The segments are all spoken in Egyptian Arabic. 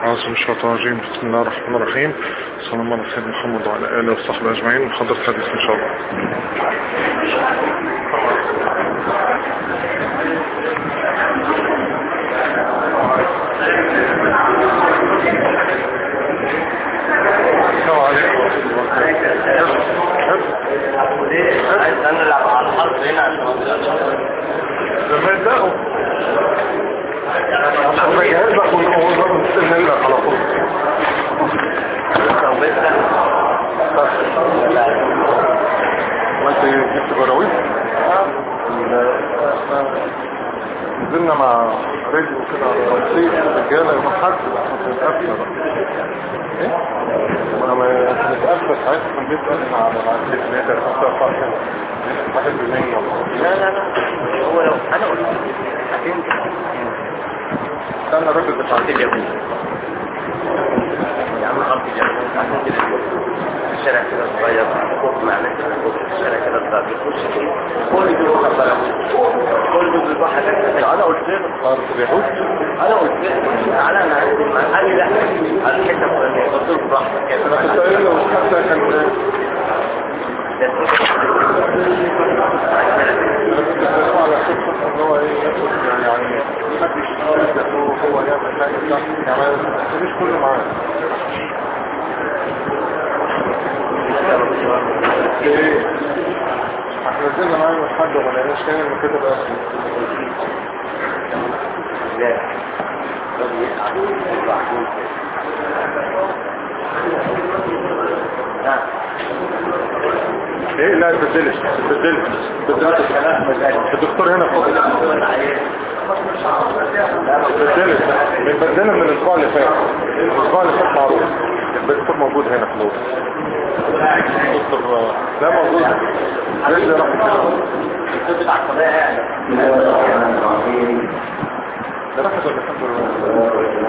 أعوذ من الشيطان الرجيم بسم الله الرحمن الرحيم صلى الله على سيدنا محمد وعلى آله وصحبه أجمعين محضر حديث إن شاء الله السلام عليكم ورحمة الله عايز نلعب على الحرف هنا عشان لما يبدأوا عشان ما يجهز لك ونقول نستنى لك على طول وانت جبت براويز نزلنا مع رجل كده على تنسيق رجالة يوم حد احنا بنتقفل ايه؟ ولما نتقفل ساعتها في البيت قلنا على العسير اللي هي كانت خمسة فرق كده واحد بالمية لا لا لا هو لو انا قلت هتنجح استنى الراجل بتاع خط اليهود يا عم خط اليهود عشان كده الشارع كده صغير فوق معناه كده فوق الشارع كده صغير بيخش فيه كل دول واخد بالك كل دول بيبقى حاجات كتير. انا قلت له أرض اليهود انا قلت له تعالى انا هنزل معاك قال لي لا على الحته الفلانيه قلت له براحتك كده انا كنت قايل له حتى كان انا كنت بتكلم على قصه ان هو ايه ياخد يعني يعني حد يشتغل ذاته هو يعمل حاجه بتاع يعني ما تخليش كله معاه ايه احنا نزلنا معاه من حد وما لقيناش تاني انه كده بقى لا الراجل يقع يطلع فوق كده. نعم ايه لا تبدلش تبدلش تبدلش الدكتور هنا فوق تبدلش بنبدلها من الاسبوع اللي فات الاسبوع اللي فات معروف الدكتور موجود هنا في الوقت الدكتور لا موجود ليش ده راح الكتب العقبية يعني ده راح ولا الحمد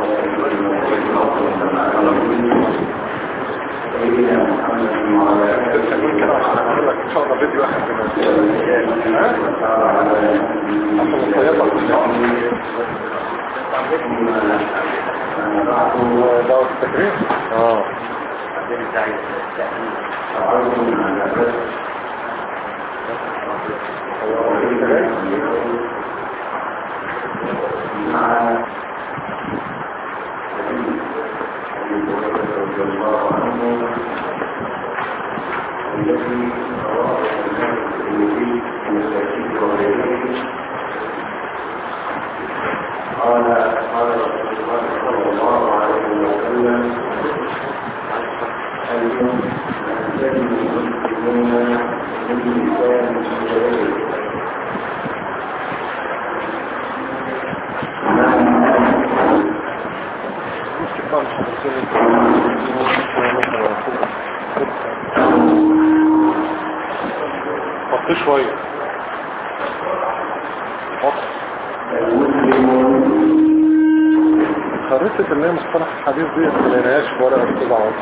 لله ممكن عشان اعمل لك ان شاء الله فيديو واحد كمان ها؟ عشان الطيارة دعوة التكريم اه قال قال رسول الله صلى الله عليه وسلم اليوم نهتدي المسلمون من لسان الشريف حط شوية حط خريطة اللي هي مصطلح الحديث دي ما لقيناهاش في ورقة كده عوض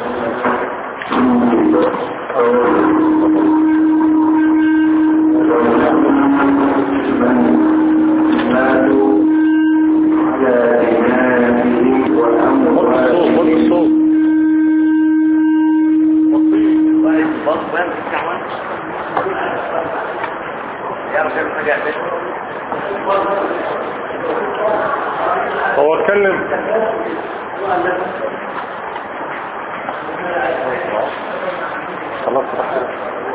ماتوا على دمائهم حط وأموالهم الصوت حط الصوت بص بقى بتفتح وانت يا رجل حاجة هو اتكلم خلاص راح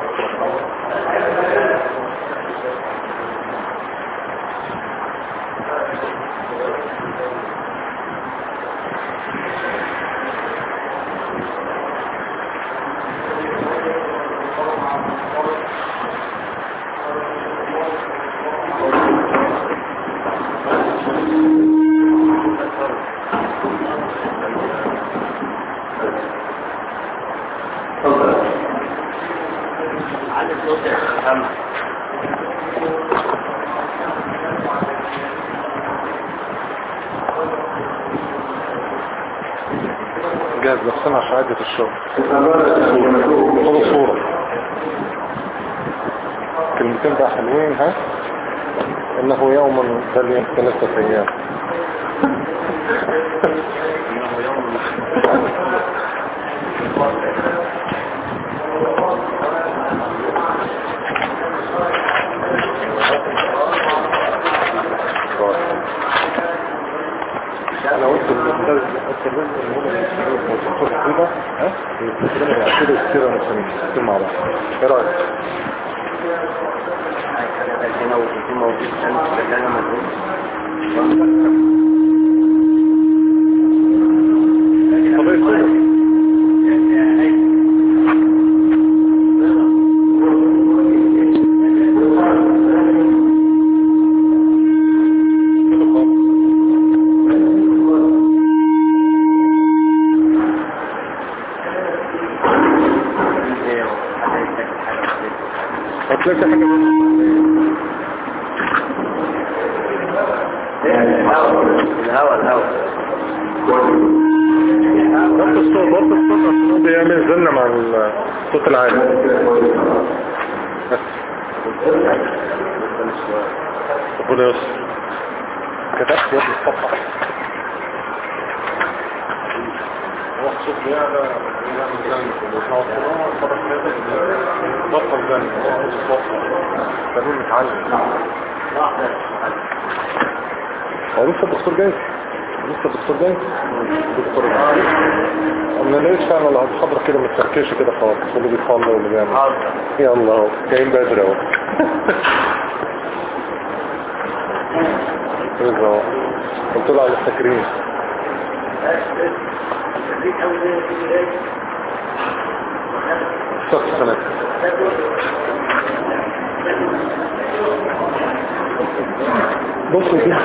تفضل على صوت الخمس جاهز نفسنا عشان عدة الشغل استمرت كلمته خدوا صورة كلمتين بقى حلوين ها انه يوم بل ثلاثة ايام انا قلت الاستاذ اكتر من ان هم يشتغلوا في الدكتور حبيبه ها يستخدموا يعتبروا كتير ونفسهم يستخدموا مع بعض ايه رايك؟ هنا وفي موجود سنة كان موجود طب ايه السبب؟ هتلاقي في حاجه الهوا الهوا ضبط الصوت ضبط الصوت عشان هو بيعمل زلة مع الصوت العالي بس ربنا يستر كتبت يا ابني الصفحة هو الصوت بيعلى بيعمل زلة وبيسمعوا الصلاة الصلاة كده بطل زلة هو الصوت تمام متعلم هو لسه الدكتور جاي لسه الدكتور جاي الدكتور جاي انا لقيت فعلا الحضرة كده متفركشة كده خالص واللي بيصلي واللي بيعمل يلا اهو جايين بدري اهو رضا اهو قلت له على التكريم شخص سنة بص كده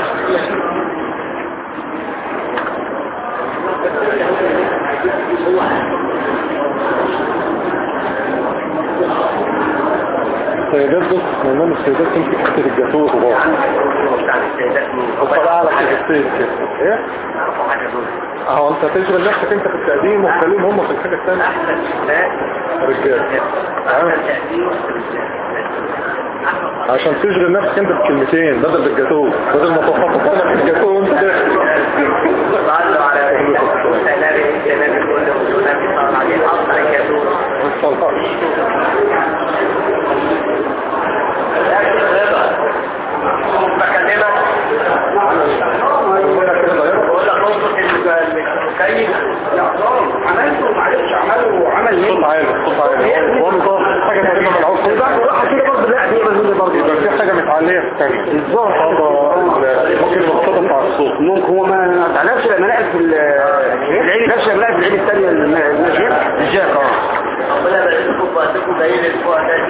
السيدات بص نعمل السيدات تمسك حتة الجاتوه وبعض بتاع السيدات مين وطلع على حاجتين كده ايه يعرفوا حاجة دول اهو انت تشغل نفسك انت في التقديم وتخليهم هم في الحاجة الثانية احسن نساء رجال احسن تقديم الرجال عشان تشغل نفسك انت بكلمتين بدل بالجاتوه بدل ما تخطط انا في الجاتوه وانت داخل صلوا على النبي النبي كله والنبي صلى الله عليه وسلم اصلا الجاتوه ما تصلحش بكلمك وانا كده ضيعت بقول لك اظبط المكيف يا عصام عملته معلش عمله عمل صوت عالي صوت عالي وانت حاجة تقريبا من العصر كده برضه لا دي برضه برضه يبقى في حاجة متعلية في الثانية بالظبط ممكن يبقى على الصوت ممكن هو ما تعرفش لما لقى في العين نفسه لما لقى في العين الثانيه المجيب الجاك اه ربنا يبارك وقتكم بعيد الاسبوع ده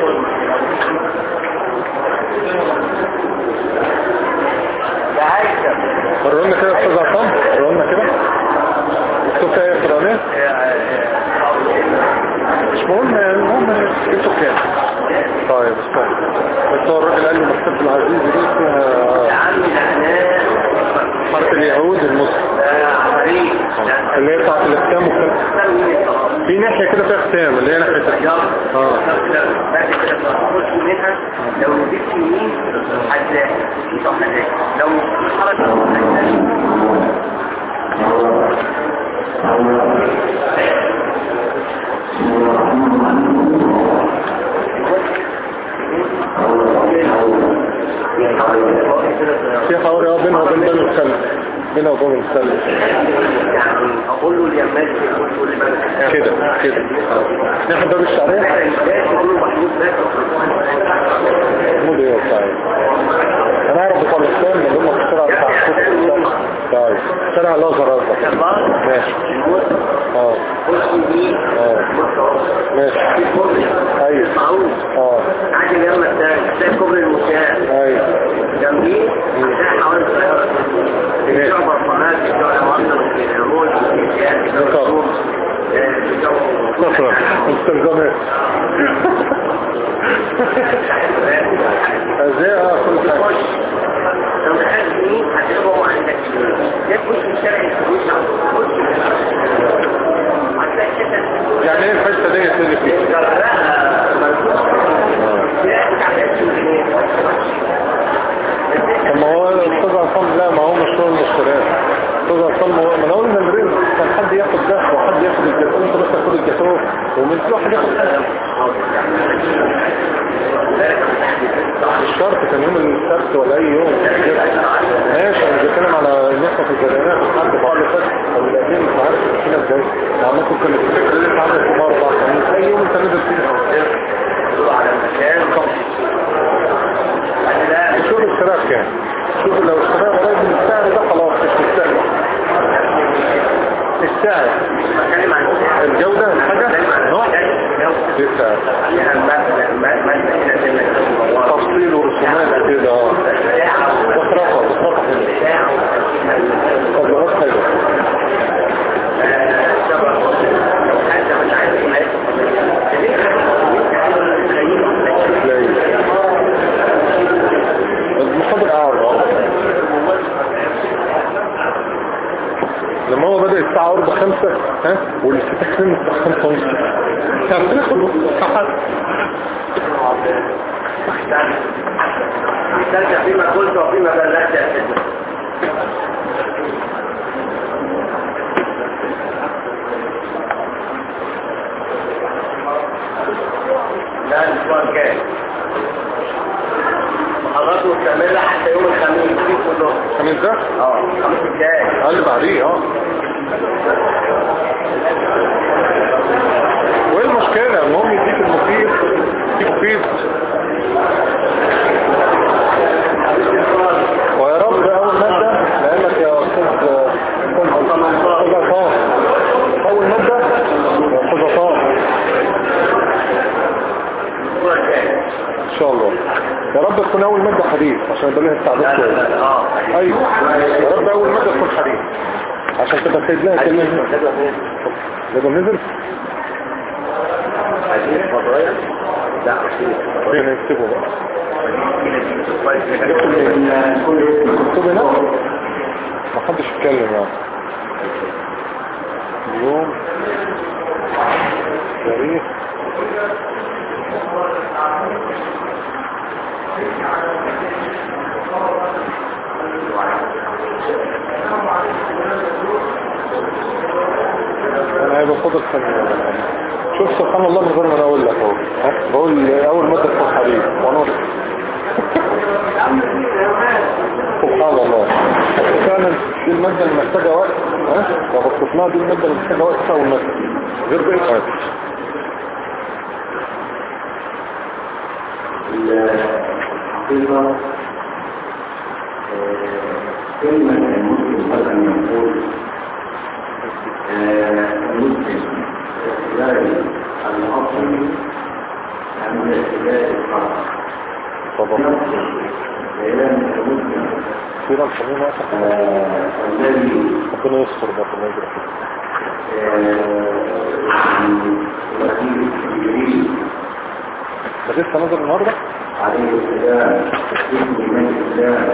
يا هيثم قررنا كده يا استاذ عصام قررنا كده الصوت ايه قررنا مش مهم يعني المهم انتوا كام طيب استنى بس هو الراجل قال لي مكتبة العزيز دي يا فيها عم احنا حرف اليهود المسلم عفاريت اللي هي بتاعت الاختام والختام في ناحية كده فيها ختام اللي هي ناحية الختام اه لو جبت يمين هتلاقي في صح هتلاقي لو حركة في حواري اه بينها وبين بني الخلف بينها وبين الخلف يعني اقول له اليمات يقول له اليمات كده كده ناحية باب الشعرية يقول له محمود بس محمود ايه طيب انا اعرف بتاع الاسلام اللي هم في الشارع بتاع الصوت طيب شارع الازهر قصدك ماشي اه اه ماشي ايوه اه عادي جنب الثاني تلاقي كوبري المشاة ايوه جنبيه هتلاقي حوالي الطيارات ماشي. بتوع برفانات بتوع المعطل الهرمون بالظبط. شكرا مستلزمات ازاي اه كل حاجة لو دخلت يمين هتلاقيهم عندك يمين ده تخش في الشارع الفلوس على طول هتلاقي حته يعني ايه الحته دي اللي فيها طب ما هو الاستاذ عصام لا ما هو مشروع المشتريات الاستاذ عصام هو ما انا قلنا الرزق كان حد ياخد ده وحد ياخد الجاتوه انت بس تاخد الجاتوه ومن كل واحد ياخد حاجه مش شرط كان يوم السبت ولا اي يوم ماشي انا بتكلم على النقطه في الجنات حد عندك او القديم مش عارف كده ازاي يعني ممكن كان الفكره اللي انت عندك في اربع سنين اي يوم انت نزل فيه يدور على المكان يعني لا شوف الاشتراك كام شوف لو اشتراك قريب من السعر ده خلاص مش مستاهل السعر بتكلم عن الجودة الحاجة نوع دي السعر فيها مادة مادة كده زي ما تقول تفصيل ورسومات كده اه بصرفة بصرفة حلوة تبلغات حلوة تلاقي المحاضر أعرض لما هو بدأ الساعة أربع خمسة ها والافتتاح كان الساعة خمسة ونص هناخد نص ساعة ترجع فيما قلت وفيما بلغت يا سيدنا لا الاسبوع الجاي محاضرات مستمرة حتى يوم الخميس في كلهم خميس ده اه الخميس الجاي قال بعديه اه وايه المشكلة المهم يديك المفيد يديك مفيد ويا رب اول مادة لانك يا استاذ استاذ عصام اول مادة يا استاذ عصام الاسبوع الجاي ان شاء الله يا رب تكون اول مادة حديث عشان يبقى لها لا استعداد لا كويس لا اه ايوه يا رب اول مادة تكون حديث عشان تبقى سيد لها كلمة يبقى نزل عايزين فضايا لا عايزين فين نكتبه بقى كل مكتوب هنا ما حدش يتكلم يعني اليوم تاريخ انا هيبقى فاضل ثانية شوف سبحان الله من غير ما انا اقول لك اهو ها؟ بقول اول مادة في الحديث وانا سبحان الله فعلا دي المادة اللي محتاجة وقت ها لو بصيتنا دي المادة اللي محتاجة وقت أول مادة غير بقية حياتي الحقيقة كلمة المسلم قد أن يقول المسلم اعتبار الأصل عن اعتبار الفرع تفضل بيان المسلم كثيرا خلينا الذي ربنا يستر بقى الله يجرح وزير جبريل ده لسه نازل النهارده عليه السلام اسم من الله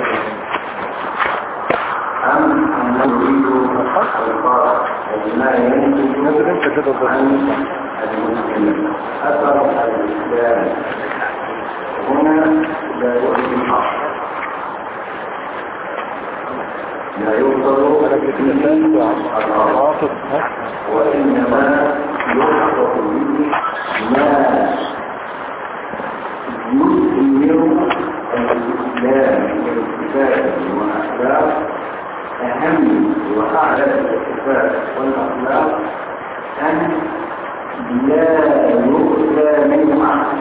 أم أنه يريد الفرق بما ينتج نازل امتى كده ده عن المسلم أثر الإسلام هنا لا يؤتي الحق لا يوصل انا قبل كده سألت عن عاطف ها وإنما يوصف به ما يثمر الإسلام والاتفاق والأخلاق أهم وأعلى الاتفاق والأخلاق أن لا يؤتى منه أحد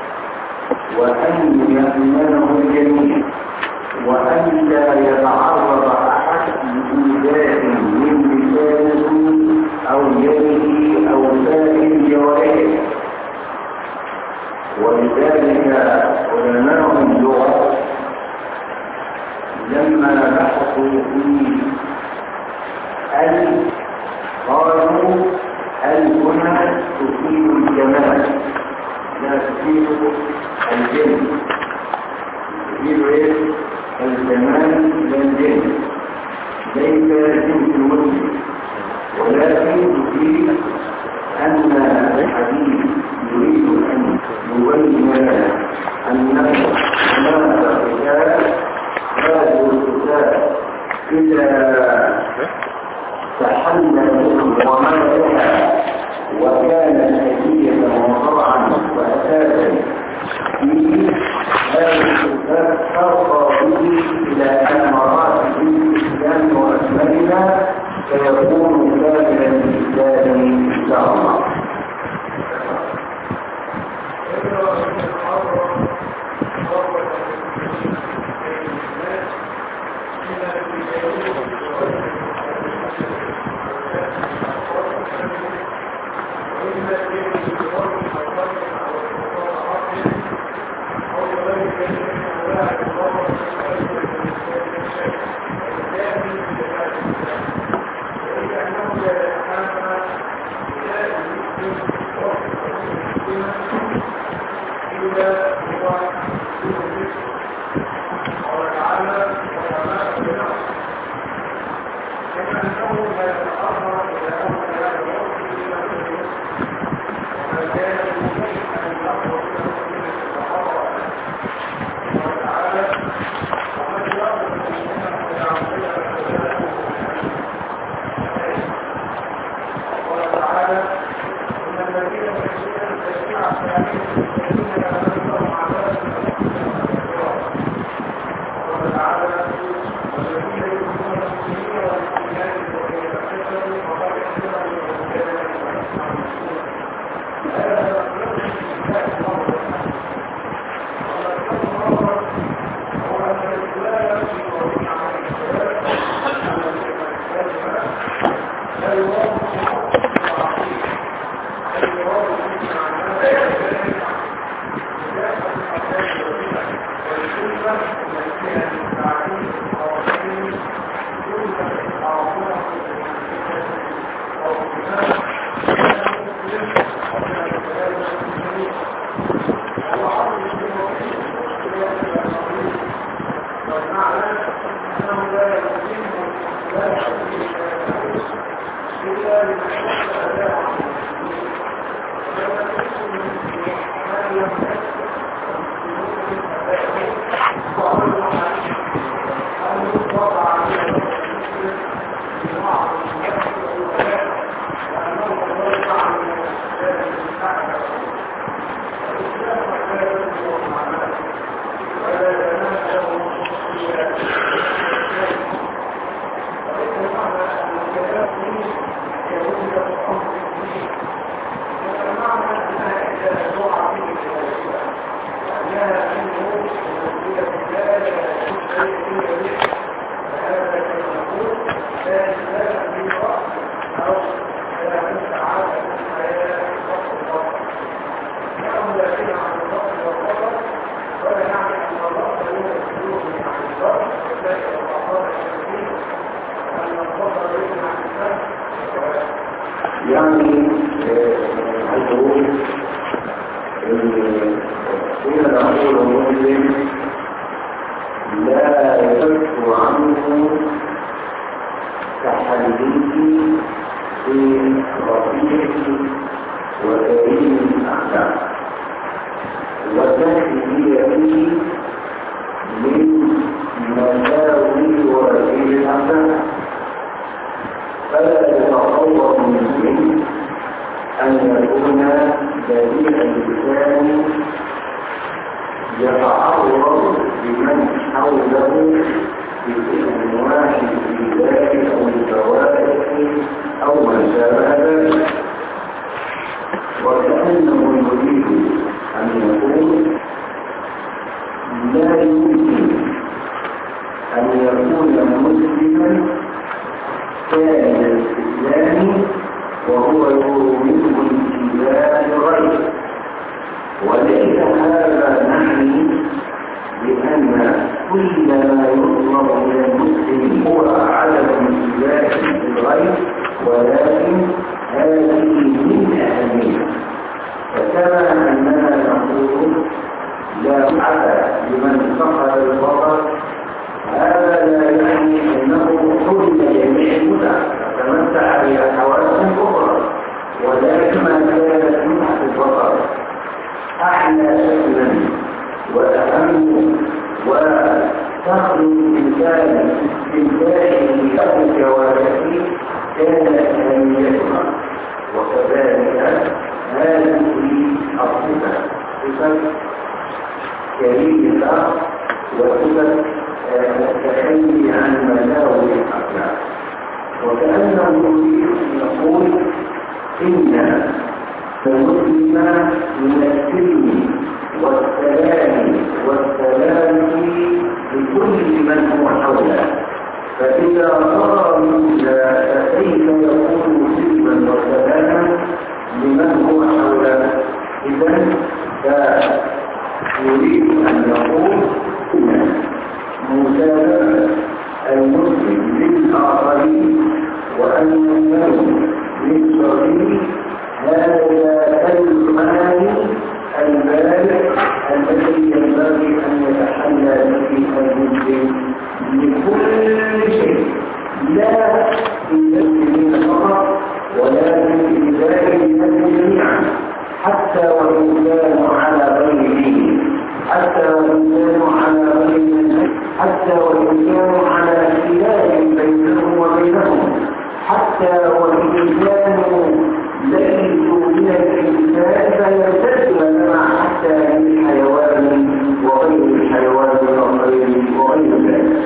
وأن يأمنه الجميع وأن لا يتعرض أحد لإيذاء من لسانه أو يده أو سائر جوارحه ولذلك علماء اللغة لما بحثوا في ال قالوا ال هنا تفيد الجمال لا تفيد الجن تفيد ايه الجمال لا الجن ليس جنس المسلم ولكن تفيد أن الحديث يريد أن يبين لنا أنه هناك قتال هذا القتال إذا تحلل وما لها وكان شديدا وطبعا وأساسا فيه هذا القتال ترقى به إلى أن مراتب الإسلام وأكملها فيكون كاملا الإسلام إن شاء الله يعني آه، عايز اقول ان حين نقول مسلم لا يصف عنه كحديث في رفيق وكريم الاخلاق وتأتي هي فيه من مساوي ورسيل الاخلاق فلا يتصور المسلم أن يكون بديع اللسان يتعرض لمن حوله باسم واحد في ذلك أو الفوائد أو ما شابه ذلك وكأنه يريد أن يقول لا يمكن أن يكون مسلما كان الإسلام وهو يؤمن بالإيمان غيره وليس هذا معني بأن كل ما يطلب من المسلم هو عدم الإيمان بالغير ولكن هذه من أهمية فكما أننا نقول لا عدا لمن فقد البصر هذا لا يعني انه حرم جميع المتع فتمتع بحواس اخرى ولكن ما كانت متعه البصر احلى شكلا واهم وتخرج الانسان استمتاعه له جوارحه كانت اهميتها وكذلك هذه الصفه صفه كريم الارض وصفه التخلي عن مساوي الأخلاق وكأنه يريد أن يقول إن المسلم من السلم والسلام والسلام لكل من هو حوله فإذا رأى منا فكيف يكون سلما وسلاما لمن هو حوله إذا فيريد أن يقول إن مسالمة المسلم للآخرين وأن يكون للصغير هذا المعاني البالغ الذي ينبغي أن يتحلى به المسلم لكل شيء لا في المسلمين فقط ولكن في ذلك الناس جميعا حتى وإن كانوا على غير دين حتى وإن كانوا على غير منهج حتى وإن كانوا على خلاف بينهم وبينهم حتى وإن كانوا ليسوا من الإنسان فيرتد لنا حتى للحيوان وغير الحيوان وغير وغير ذلك.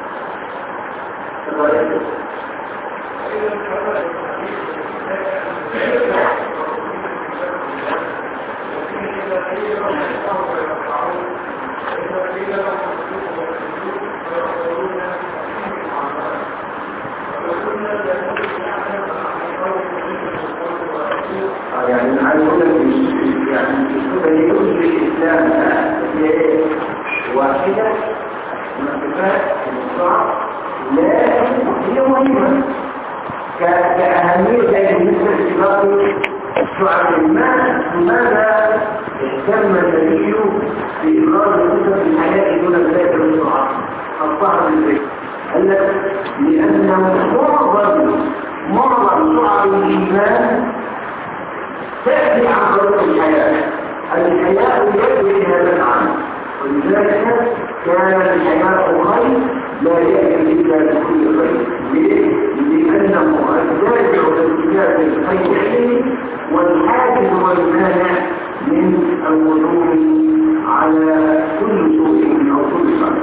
يعني عايز اقول لك مش- يعني التدين بالاسلام هي واحده من الصفات المصنعه لكن هي مهمه ك- كاهميه زي بالنسبه لاتفاق شعب المال لماذا اهتم النبي بإخراج الكتب في الحياة دون ذلك الصعب الصعب البيت قال لك لأن معظم معظم شعب الإيمان تأتي عن طريق الحياة الحياة يأتي هذا العام ولذلك كان الحياة خير لا يأتي إلا بكل خير ليه؟ لأنه الدافع لارتكاب الخير والحاجز والمانع من الوصول على كل سوء أو كل شر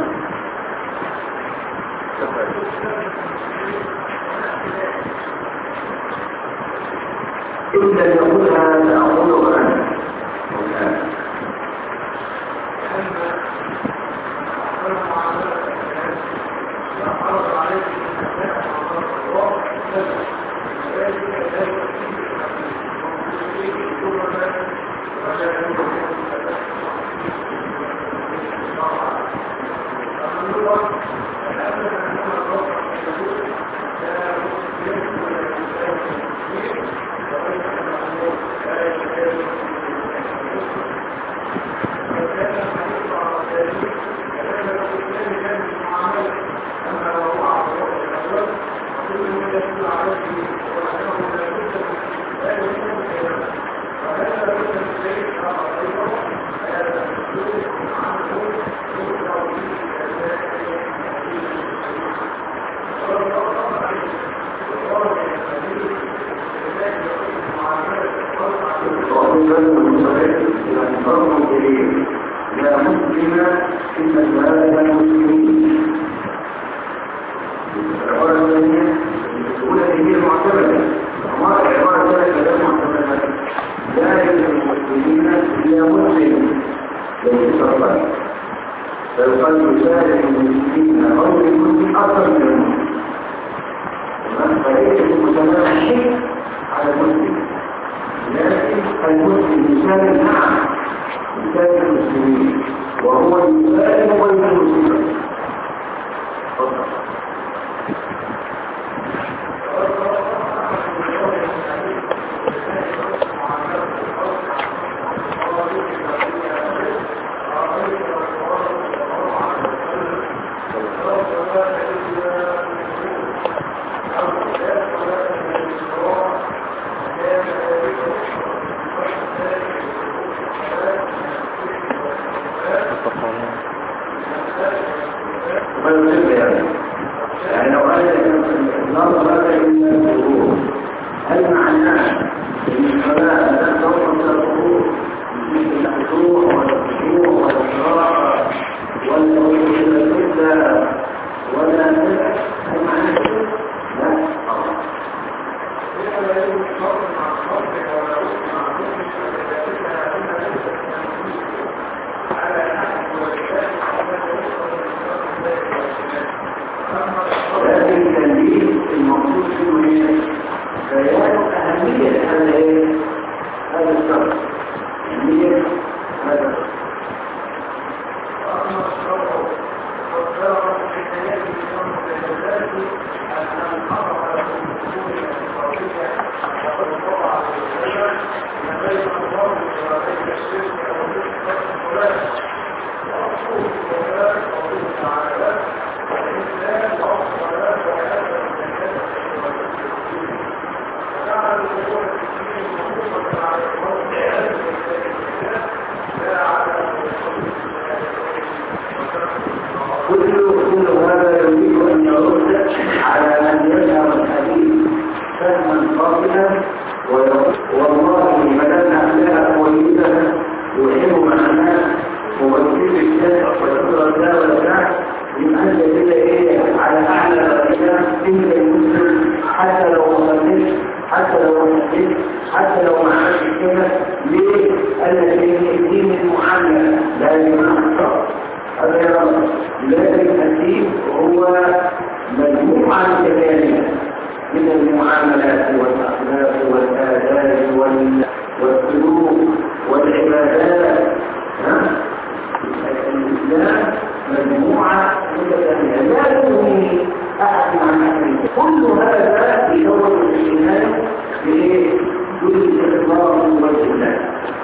إلا يقولها سأقولها أنا لا مسلم إلا هذا المسلمين العبارة الثانية الأولى هي المعتمدة وما العبارة الثالثة لا معتمدة لا يجب المسلمين إلا مسلم ليس شرطا بل قد يساعد المسلمين غير المسلم أكثر من المسلم فليس المتماشي على المسلم لكن المسلم يسالم نعم يسالم المسلمين وهو يسالم غير المسلمين تفضل لكن التنبيه المقصود فيه هي بيان أهمية هذا إيه؟ هذا الشرط أهمية هذا الشرط كل كل هذا يريد أن يرد على من يفهم الحديث فهما باطلا ويقول والله ما دام أخلاق كويسة يحب معناه ومسجد الشيخ ويقرأ الدار والدعم يبقى أنت كده إيه على أعلى درجات أنت المسلم حتى لو ما صليتش حتى لو ما صليتش حتى لو ما عملتش كده ليه؟ قال لك إيه الدين المعاملة لا يمنع الشرع هذا يرى لكن الدين هو مجموعة كذلك من المعاملات والأخلاق والآداب وال- والسلوك والعبادات ها؟ الإسلام مجموعة متكاملة لا تغني أحد عن أحد كل هذا يدور الاجتماع بإيه؟ بالإخلاص والإسلام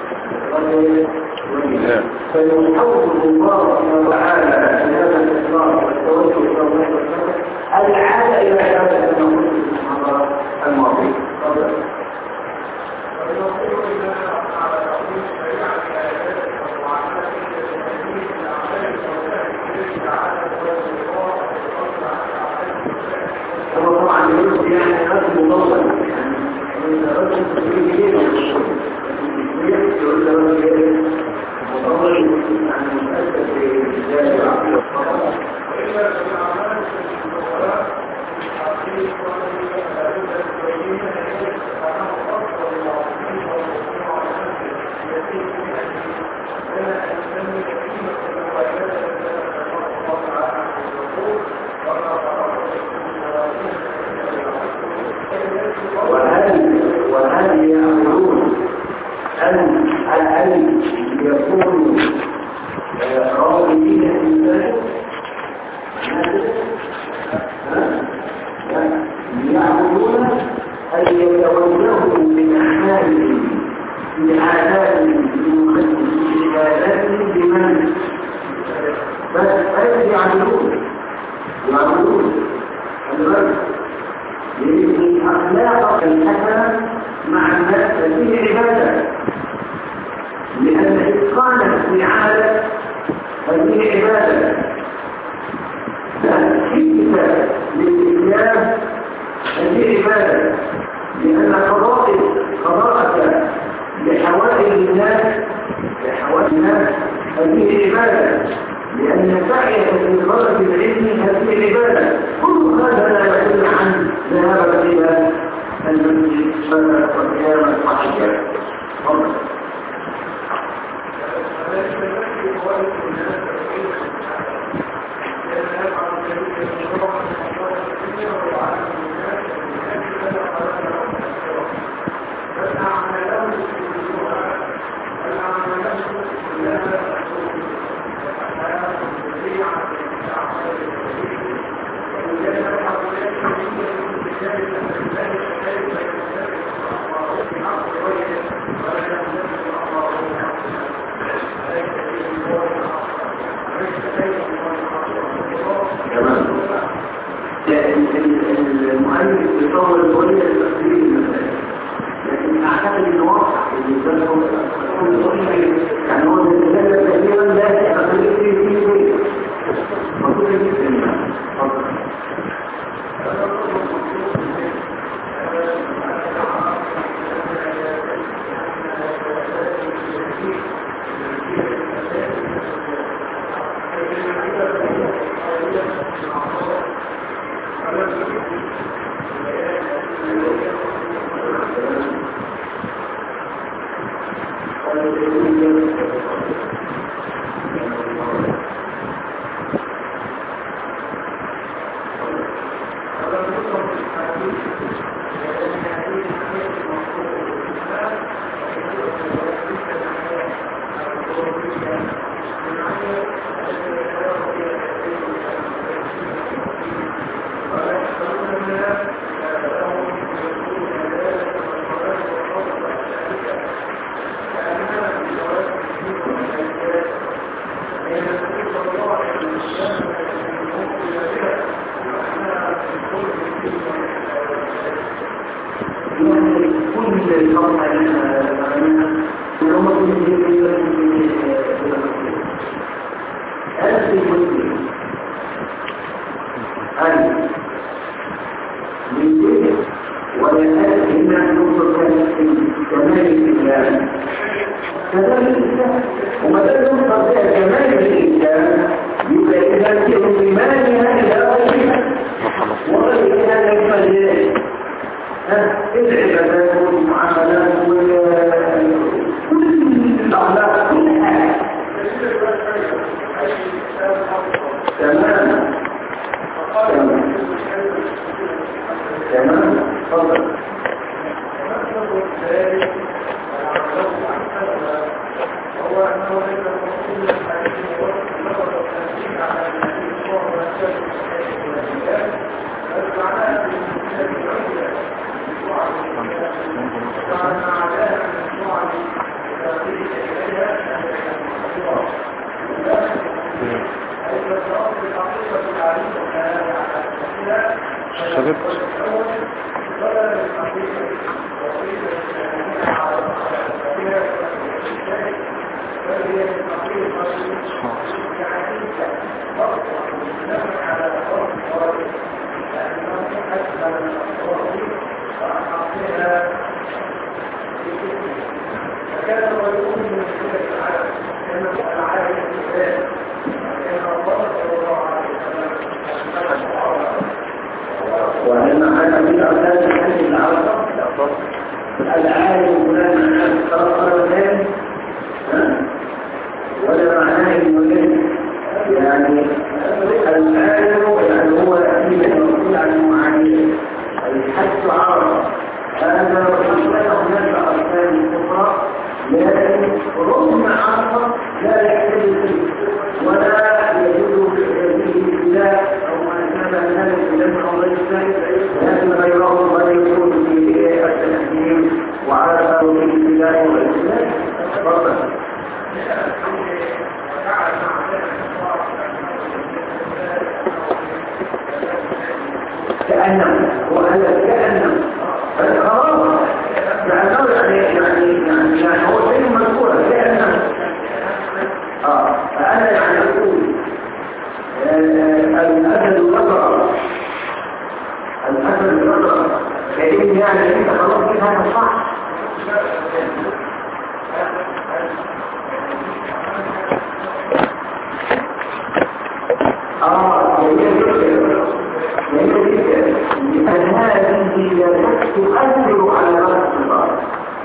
فيحول الله تعالى في هذا الإخلاص والتوجه إلى الله سبحانه العادة إلى عبادة المخلوق سبحان الله الماضي تفضل. هو طبعا يقول يعني خد مضمن يعني الرجل تقول كده يقول له الرجل مضمن يعني مؤثر في ذلك وهل وهل يأمرون أن أن يكونوا آه، راغبين في ذلك؟ يعبدون أن يتوجهوا من أحوالهم من عاداتهم من عباداتهم بمن بس أين يعبدون يعبدون الرجل لأن الأخلاق الحسنة مع الناس هذه عبادة لأن إتقان الاستعادة هذه عبادة الحكمة للإسلام هذه عبادة لأن قضاء قضاءك لحوائج الناس لحوائج الناس هذه عبادة لأن سعيك في طلب العلم هذه عبادة كل هذا لا يدل عن ذهابك إلى المسجد صلاة وقيام الصحيح تفضل. كل الصفحة اللي احنا عملناها اللي هم كل ألف مسلم ألف من ذلك ولا ألف إلا ننظر كمال الإسلام كمال الإسلام وما دام ننظر فيها كمال الإسلام يبقى إذا كنت إيمانها إلى غيرها وغيرها يكمل إليه العبادات والمعاملات وكل الأخلاق كل حاجة تمام تمام تمام تفضل شربت وهل معنى من أركان الحج العرب العالم فلان أكثر ثاني ولا معناه المهم يعني العالم يعني هو يأتي المسؤول عن المعاني الحج عرب هذا وحصل هناك أركان أخرى لكن رغم عرب لا يحتاج فيه ولا يجوز فيه ابتلاء أو ما كان ذلك لم أو غير ذلك لكن غيره قد يكون في التحكيم وعلى في الابتلاء وغير ذلك تفضل كأنه وهذا كأنه خلاص لأنه يعني يعني يعني يعني هو شيء مذكور كأنه اه فأنا يعني أقول الأسد الأسرى الأسد الأسرى كأن يعني أنت خلاص كده هذا صح اه جميل جدا جميل جدا لأن هذه لا تؤثر على رأس الصلاة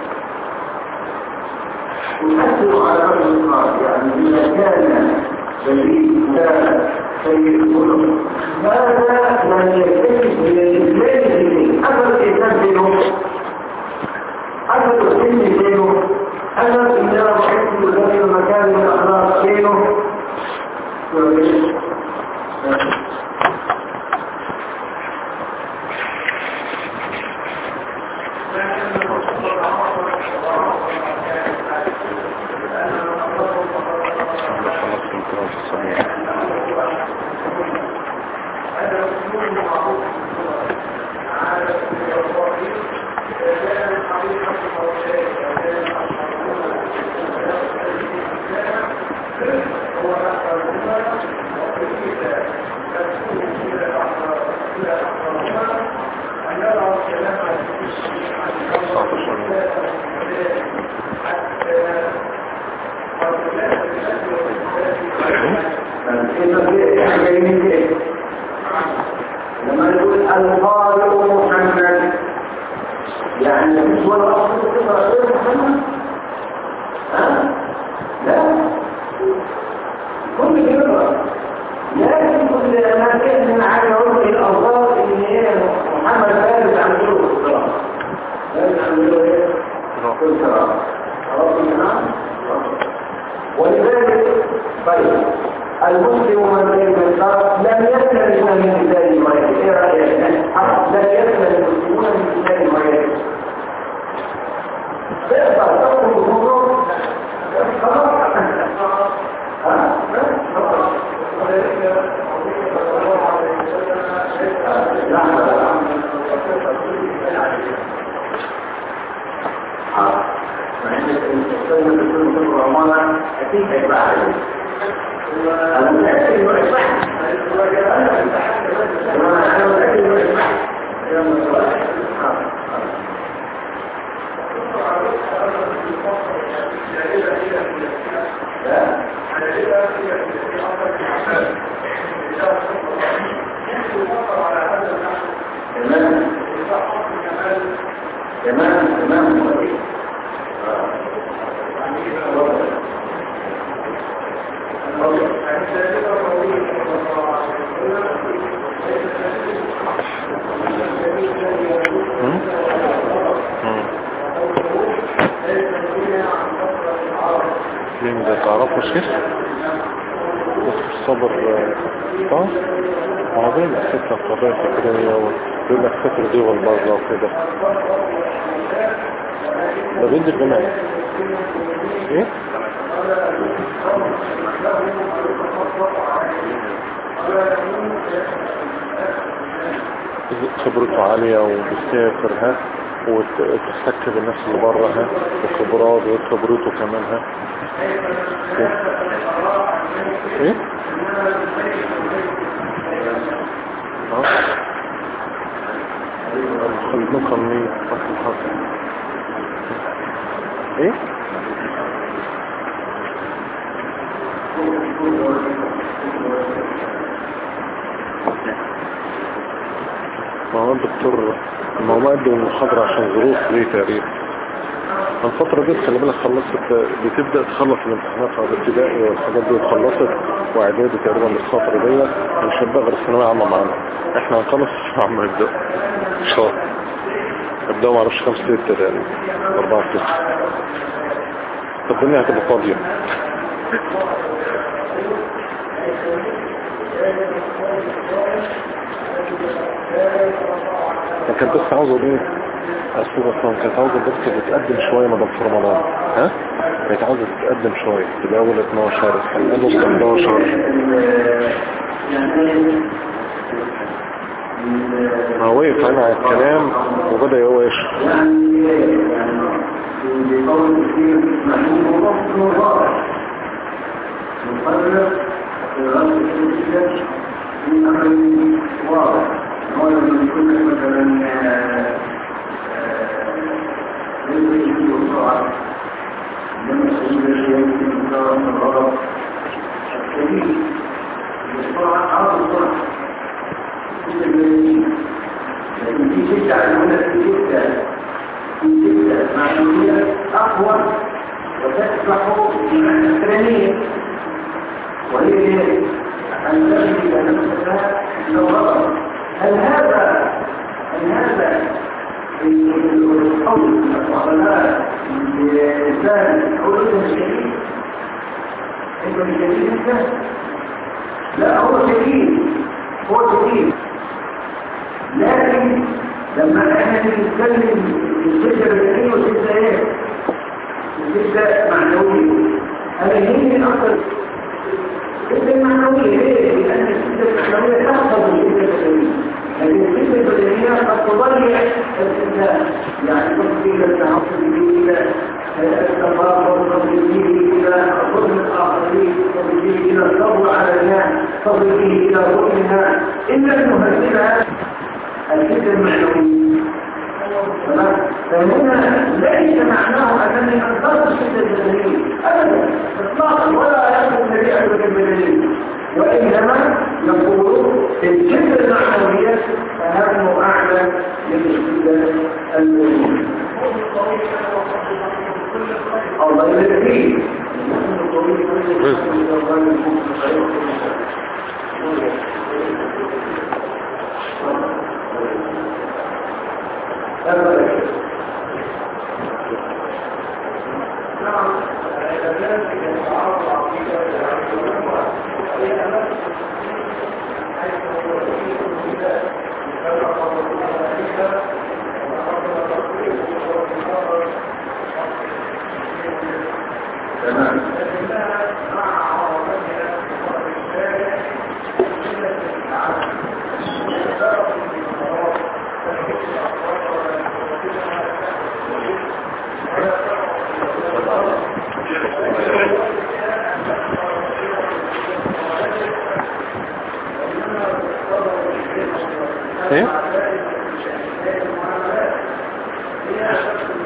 تؤثر على رأس الصلاة يعني إذا كان سيد لا سيد كله هذا من يكتشف من الإسلام الديني أثر الإنسان دينه أثر السن دينه أثر إذا رأيت ذلك المكان من الأخلاق دينه خلاص الكرام الصحيح لما نقول القارئ محمد يعني مش ولا أصل تقرأ غير محمد ها؟ لا كل يقرأ لكن كل ما كان من عن عرف الأوضاع إن هي محمد فارس عن طرق الصلاة فارس عن طرق إيه؟ الصلاة خلاص نعم ولذلك طيب المسلم من بين الناس لم يسلم من مثال ما ايه رايك لم يسلم المسلمون من مثال ما تقدر تاخد الموضوع خلاص ها لا لا زي ما تكون في العمارة أكيد هيبقى عليه أنا متأكد إنه هيبقى أنا متأكد إنه هيبقى تمام تمام تمام مم؟ مم. مين ده تعرفه شيخ اسمه الصبر اه ما هو بين الستة القضايا الفكرية وبين الفكر دي والبرة وكده ده بينزل جماعي ايه؟ خبرته عالية وبيسافر ها وتحتك بالناس اللي بره ها وخبرات وخبرته كمان ها ايه؟ ايه؟ اه خلينا قانونية فصل الحصر ايه؟ ما هو الدكتور ما هو مقدم المحاضرة عشان ظروف ليه تقريبا الفترة دي خلي بالك خلصت بتبدأ تخلص الامتحانات على الابتدائي والحاجات دي اتخلصت واعدادي تقريبا الفترة دي مش هتبقى غير الثانوية عامة معانا احنا هنخلص الثانوية عامة نبدأ ان شاء الله نبدأ معرفش خمسة ستة تقريبا أربعة ستة الدنيا هتبقى فاضية كانت بس عاوزة ايه أسلوب أصلا كانت عاوزة بس تتقدم شوية مدام في رمضان ها كانت عاوزة تتقدم شوية تبقى أول 12 نص 11 ما هو وقف انا على الكلام وبدأ هو يشرح لكن في ستة علمونة في ستة في ستة معلومية أقوى وتسبح بمعنى الثانية وهي ايه؟ أن تجد نفسها لو غلط هل هذا هل هذا القول الصلاة الإنسان هو اسم شديد؟ اسم شديد انت؟ لا هو شديد هو شديد لكن لما احنا نتكلم الشدة بدنية والشدة ايه؟ الشدة معنوية هذا هي اكثر الشدة المعنوية ليه؟ لأن الشدة المعنوية تحفظ الشدة البدنية لكن الشدة البدنية قد تضيع الإنسان يعني تفضيل التعصب إلى التفاضل تفضيله إلى ظلم الآخرين تفضيله إلى الصبر على الناس تفضيله إلى ظلمها إلا المهزمة الفكر المعنوي فهنا ليس معناه أنني أنقذ الشدة البدنية أبدا إطلاقا ولا يأخذ النبي أبدا البدنية وإنما نقول الشدة المعنوية أهم وأعلى من الشدة البدنية الله يبارك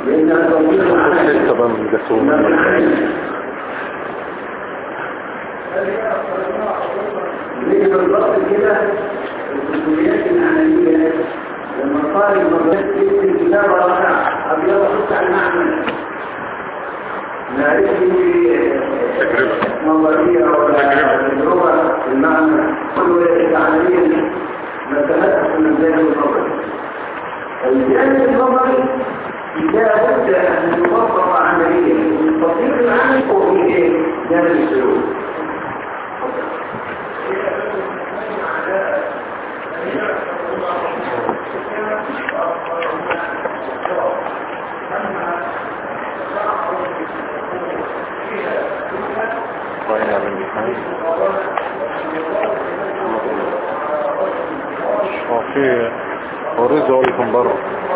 لأن التوفيق خد العمل حته بقى من الجاتون زي بالضبط كده الكليات العملية لما طالب مدرسة يكتب الكتاب ورقع أبيض خش على المعمل نعرف تجربة. نظرية ولا تجربة. تجربة في المعمل كل العملية مسألة من ذلك النظري الجانب النظري لا بد أن يطبق عمليا التطبيق العملي هو في إيه؟ جانب السلوك وين يا بني هو في هو رزق هو اللي كان بره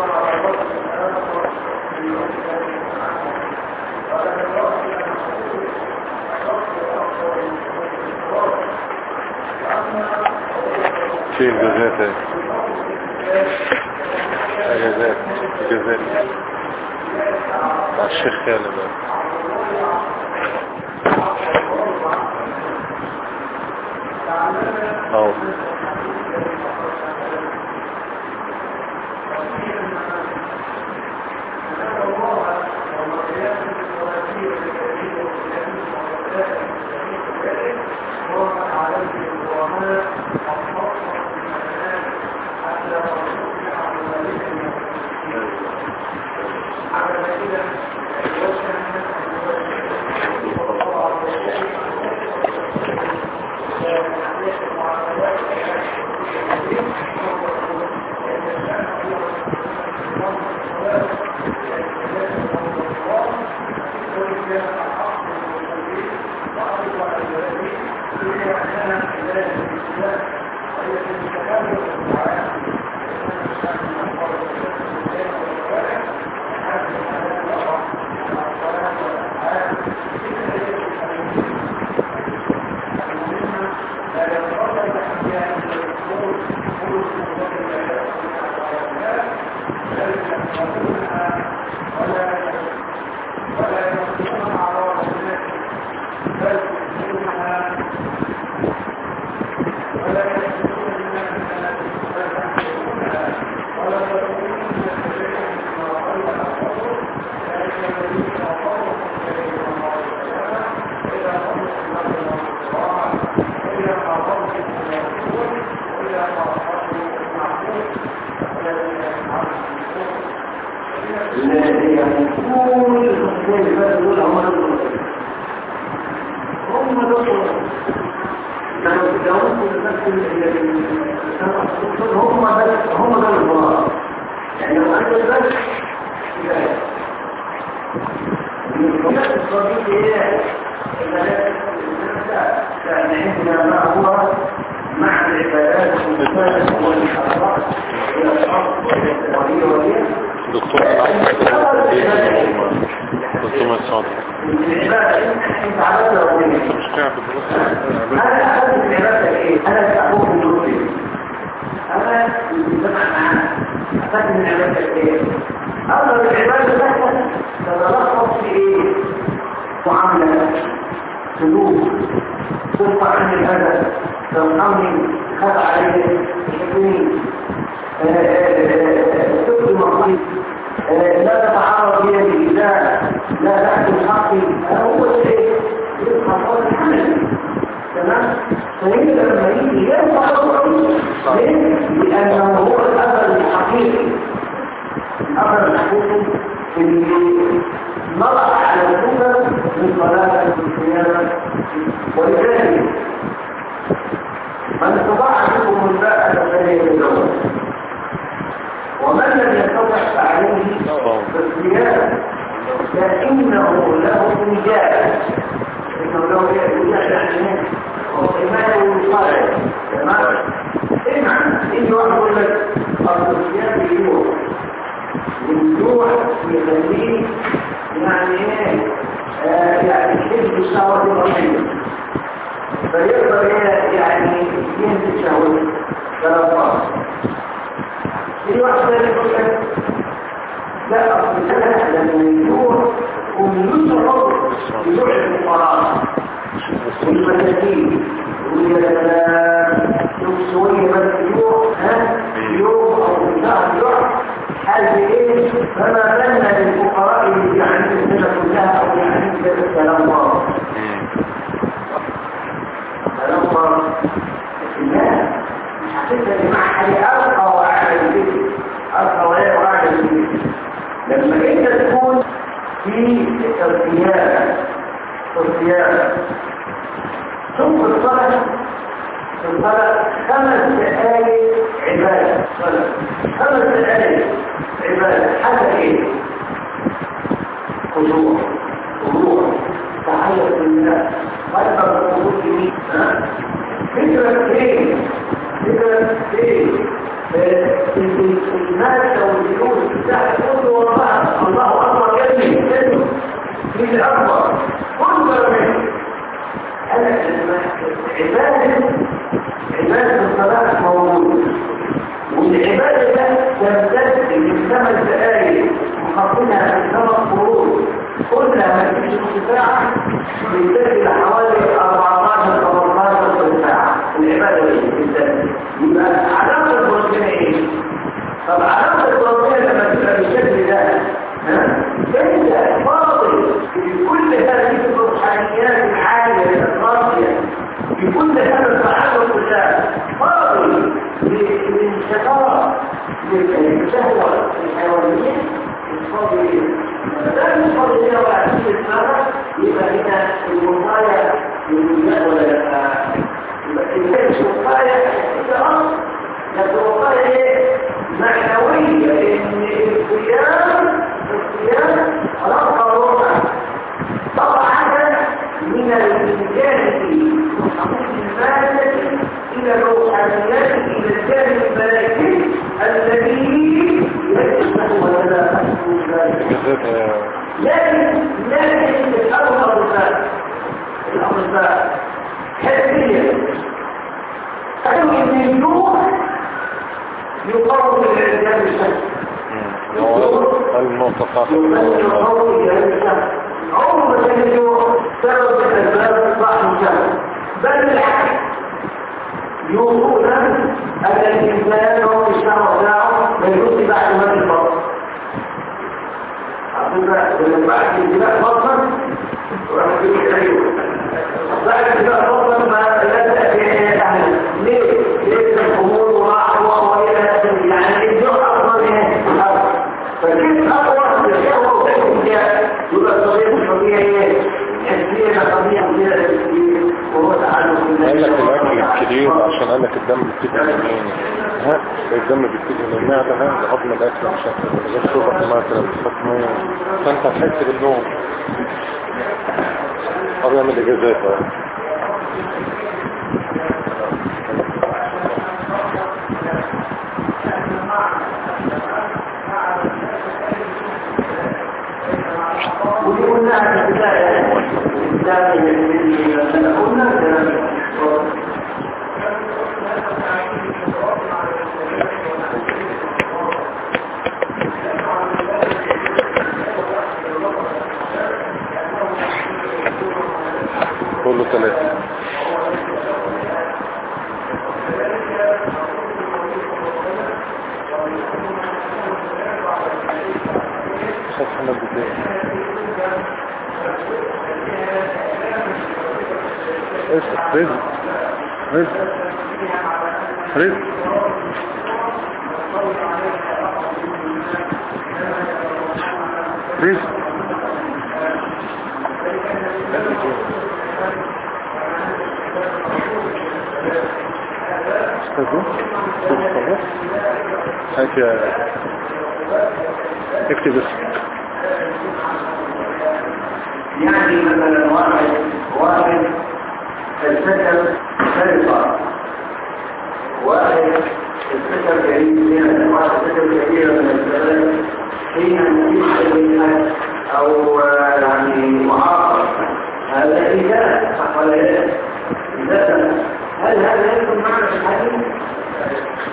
في الجزات اهي. الجزات الجزات مع الشيخ خالد اهي. اهو هم دول لو تجاوزوا هم بس هم دول الضرار يعني لو انت بس كفايه الصديق ايه فنحن ما هو مع العبادات والمساجد والحركات الى الارض والتواليه واليه دكتور دكتور مسعود العباده انت عرفت ربنا مش قاعد بتبص انا اخذت العباده ايه انا اخوك من دورتي انا بسمع معانا اخذت من العباده ايه اقدر العباده تحت تتلخص في ايه معامله سلوك ترفع عن الهدف ترحمني خاف عليه تحبني تبدو مصيب لا تتعرض بي بالإذاء لا تأكل حقي هو الشيء يبقى صوت الحمل تمام فهي لما يجي يرفع الرئيس ليه؟ لأنه هو الأثر الحقيقي الأثر الحقيقي اللي نضع على السنة من صلاة الصيام ولذلك من استطاع منكم الباء فليتزوج ومن لم يستطع فعليه بالصيام فإنه له رجال إنه له رجال يعني وإيمانه صالح تمام إيه معنى؟ إيه واحد يقول لك الصيام بيجوع والجوع يخليه يعني ايه آه يعني يحب الشهوة الرئيسية فيقدر يعني ينسى شهوته ثلاث في واحد ثاني يقول لك لا اصل انا الجوع ويشعر بجوع الفقراء والمساكين ويا سلام شوف شويه بس جوع ها يوم او شهر جوع حال بايه فما بالنا للفقراء اللي يعني السنه كلها او يعني كلام الله كلام الله لا مش هتبقى مع حاجه ارقى واعلى من كده ارقى واعلى من كده لما انت تكون في الصيام الصيام ثم الصلاة الصلاة خمس دقائق عبادة صلاة خمس دقائق عبادة حتى ايه؟ خشوع خضوع تعيط لله قلبك الخضوع لمين؟ فكرة ايه؟ فكرة ايه؟ المال او الفلوس بتاعت كله والله الله اكبر يدي يدي مش اكبر كله منه أنا عبادة عبادة الصلاة موجودة والعبادة ده تمتد من خمس دقائق وحاطينها في خمس فروض كلها ما تجيش نص ساعة بتسجل حوالي 14 15 ساعة العبادة دي يبقى علاقة الربنا ايه؟ طب علاقة الربنا لما تبقى بالشكل ده ها؟ انت فاضل في كل هذه الروحانيات العالية الراقية في كل هذا التعلق بالله فاضل للشطارة للشهوة الحيوانية الفاضل لا مش فاضل ولا عشية السنة يبقى هنا الوقاية للولاء ولا يبقى الوقاية هي أصل لكن الوقاية معنوية ان الصيام الصيام رفع الروح طبعا من الإمكان في تحويل المادة إلى الروحانيات إلى الجانب الملائكي الذي يجب ولا لكن لكن الأمر الأرض الأرض حسية أقول إن النور يقوم الإعجاب الشمس المعتقات عمر ما كان له سبب من الاسباب صاحب الشمس بل بالعكس يوصون ان الانسان هو الشهر بتاعه ما يجوز بعد ما الفطر لما بعد انتباه فطر وراح يجيب العيون بعد انتباه فطر ما لا تأتي أهل ليه؟ ليه الخمور وراحة وإلى يعني الجوع أصلا هنا فكيف أقوى الشهوة وتكون يبقى الطبيعة الطبيعية حسية طبيعة كده وهو تعلق قال لك الاكل الكتير عشان قال لك الدم بيبتدي من العين ها الدم بيبتدي من المعده ها ده هضم الاكل مش اكتر غير شرب مثلا بتحط فانت هتحس بالنوم او يعمل اجازات اه ودي قلناها في البداية البداية قلنا الكلام كله ثلاثة شيخ محمد بداية ايش رزق رزق رزق رزق استاذ خلاص هات يا اكتب اسمك يعني مثلا واحد واحد السكن سرقة واحد السكن بعيد من واحد السكن كبيرة من الزمان حين يشتري أو يعني معاقب هذا إذا صح ولا لا؟ إذا هل هذا يكون معنى الحديث؟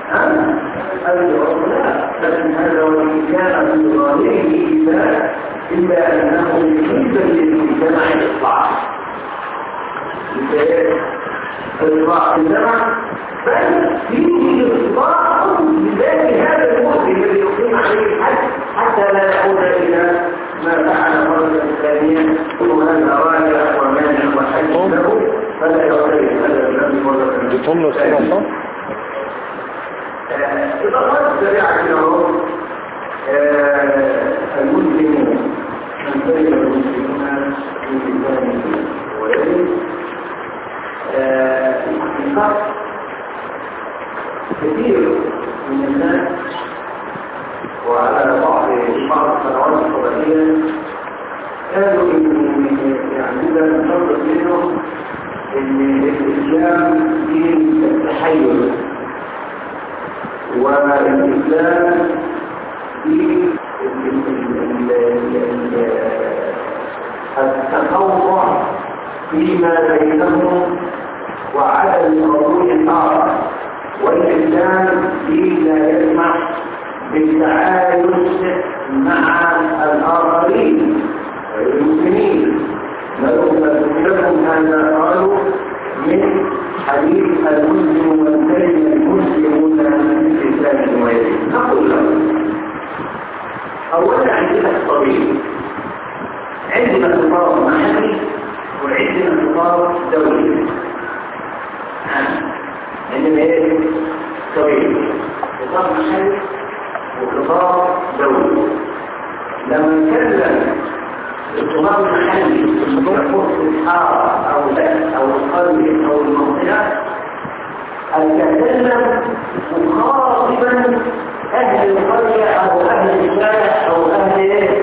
أم الجواب لا لكن هذا وإن كان في ظاهره إذا إلا أنه يجب للمجتمع الإصلاح الإصلاح الجمع بل فيه إصلاح لذات هذا المسلم الذي يقيم عليه الحج حتى لا يعود إلى ما فعل مرة ثانية كل هذا راجع ومانع وحج له فلا يعترف هذا الذنب مرة بتمنى الصلاة صح؟ إضافات سريعة كده المسلم من سلم المسلمون من لسانه ويده الحقيقة كثير من الناس وعلى بعض بعض القنوات الفضائية كانوا يعني إذا نفضل منهم ان الاسلام دين التحيز والاسلام دين التطوع فيما بينهم وعدم قبول الاخر والاسلام دين لا يسمح بالتعايش مع الاخرين المسلمين لهم هذا قالوا من حديث المسلم والكلمة المسلمون من الإسلام ويده نقول لهم أولا عندنا الطبيب عندنا خطاب محلي وعندنا خطاب دولي عندنا ايه؟ طبيب خطاب محلي وخطاب دولي لما نتكلم الخطاب المحلي يخص الحارة أو لا أو القرية أو المنطقة أتكلم مخاطبا أهل القرية أو أهل الشارع أو أهل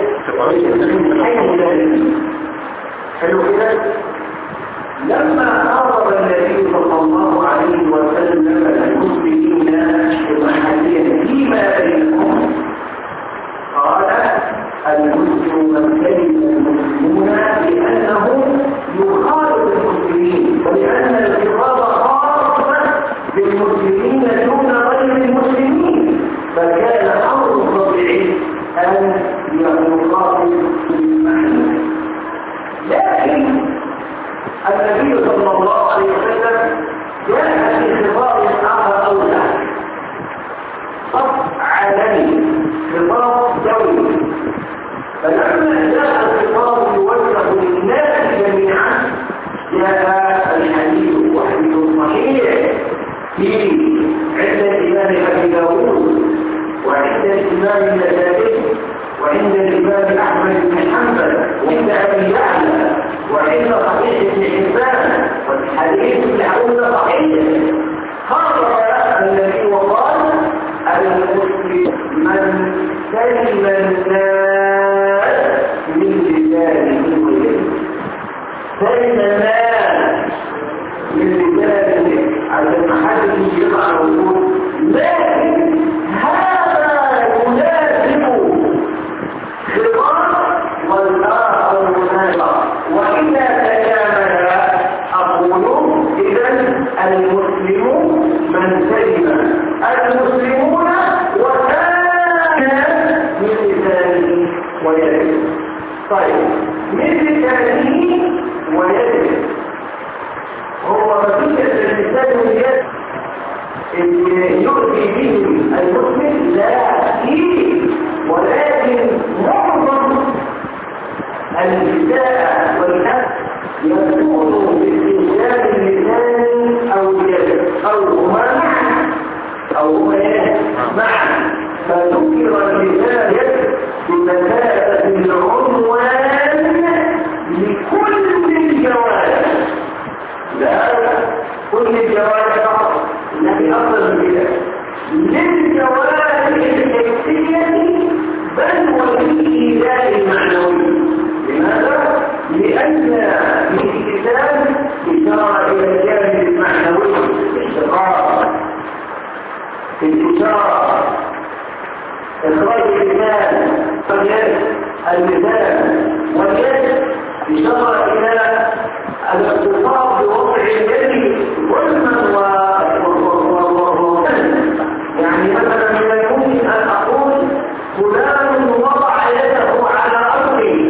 حي حلو كده لما خاطب النبي صلى الله عليه وسلم المسلمين المحلية فيما بينهم قال المسلم من كلمة المسلمون لأنه يخالف المسلمين ولأن الخطاب خاصة بالمسلمين دون غير المسلمين فكان أمر طبيعي أن يخاطب المعنى لكن النبي صلى الله عليه وسلم جاء في خطاب آخر أولى خط عالمي خطاب دولي فلما جاء الخطاب يوجه للناس جميعا جاء الحديث وحديث صحيح في عند الإمام أبي داود وعند الإمام النسائي وعند الإمام أحمد بن حنبل وعند أبي يعلى وعند صحيح ابن حبان والحديث الحول صحيح خاطب النبي وقال المسلم من سلم الناس من لسانه ويده سلم الناس من لسانه على المحل يقع ويقول لكن هذا يلازم خطاب والآخر منافق وإذا تكامل أقول إذا المسلم من سلم المسلمون وكان من لسانه ويده طيب من لسانه ويده هو نتيجة اللسان واليد اللي يؤتي به المسلم لا فيه ولكن معظم الإساءة والحق يكون باستخدام اللسان أو اليد أو هما معا أو هما إيه؟ معا فذكر اللسان يد بمثابة العنوان لكل الجوارح لهذا كل الجوارح فقط التي أفضل من كده للجوارح الحسية بل وللإيذاء المعنوي لماذا؟ لأن الكتاب إشارة إلى الجانب المعنوي اشتقاق الإشارة إخراج اللسان واليد اللسان واليد إشارة إلى الاقتصاد بوضع اليد ظلما و يعني مثلا من الممكن أن أقول فلان وضع يده على أرضه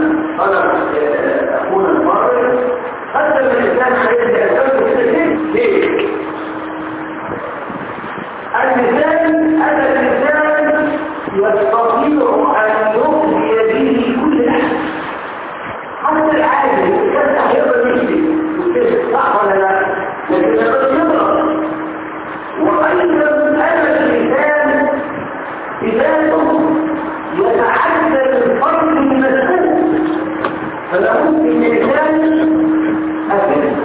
طلب آه، اخونا الفاضل قدم الانسان عليه الاسباب كده ليه؟ ليه؟ المثال هذا الانسان يستطيع ان يخفي به كل احد حتى العالم كان يقدر يكتب صح ولا لا؟ لكن يقدر يقرا وايضا هذا الانسان بذاته يتعدى الفرق المسؤول فلابد ان الانسان افكر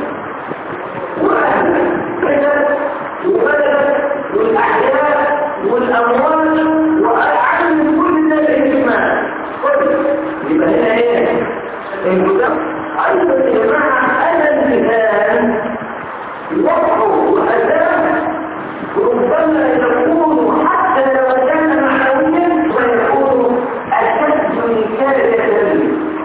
واهل كذا وبلد والاحياء والاموال وعلم كل ذلك الاجتماع يبقى هنا ايه الهدى ايضا يا جماعه انا المثال وضعه واداه ربما يكون حتى لو كان معنويا ويكون اشد نكايه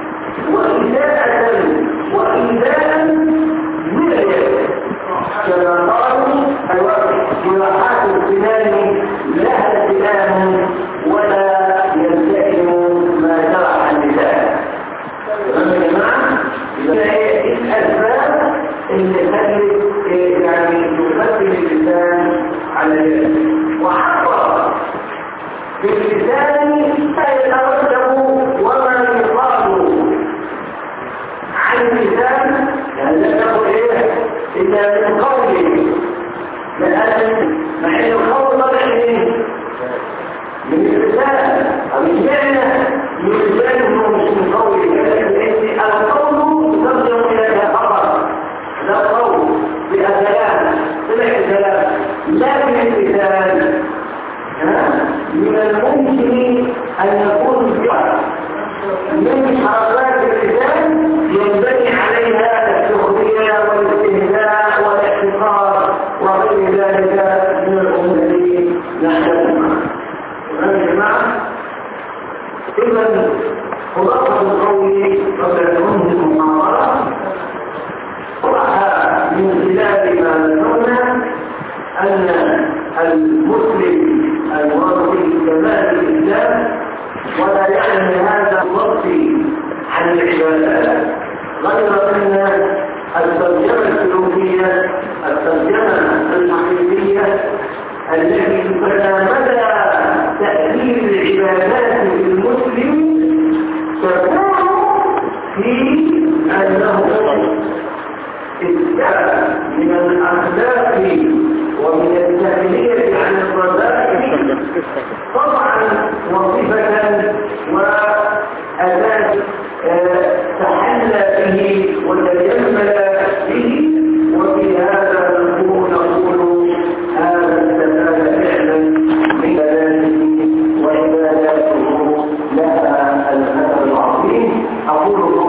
وإساءة وإيذاء من اليد كما قالوا جراحات السنان لها سنان ولا يلتئم ما جرح اللسان تمام يا جماعه يبقى ايه الاسباب اللي خلت إيه يعني تقدم اللسان على اليد وحفظ في اللسان فيترتب وما يقال عن اللسان يعني لا تقول ايه اذا من قولي لان مع ان القول طبعا ايه من اللسان او الجنة من اللسان هو مش من قولي لكن القول يترجم الى خبر لا قول بها كلام سمع كلام لكن اللسان من الممكن أن يكون الفعل من حركات اللسان ينبني عليها السخرية والاستهزاء والاحتقار وغير ذلك من الأمور التي نحتاجها تمام يا جماعة؟ إذا خلاصة القول قبل أن ننهي المحاضرة طرح من خلال ما ذكرنا أن المسلم المراد كمال الإسلام ولا يعني هذا الضبط عن العبادات غير أن الترجمة السلوكية الترجمة الحقيقية التي تبنى مدى تأثير العبادات للمسلم تكون في أنه استاء من الأخلاق ومن التهلية عن الرذائل طبعا وصفة وأساس تحلى به وتجمل به وفي هذا نقول نقول هذا استفاد فعلا من عباداته وعباداته لها الأثر العظيم أقول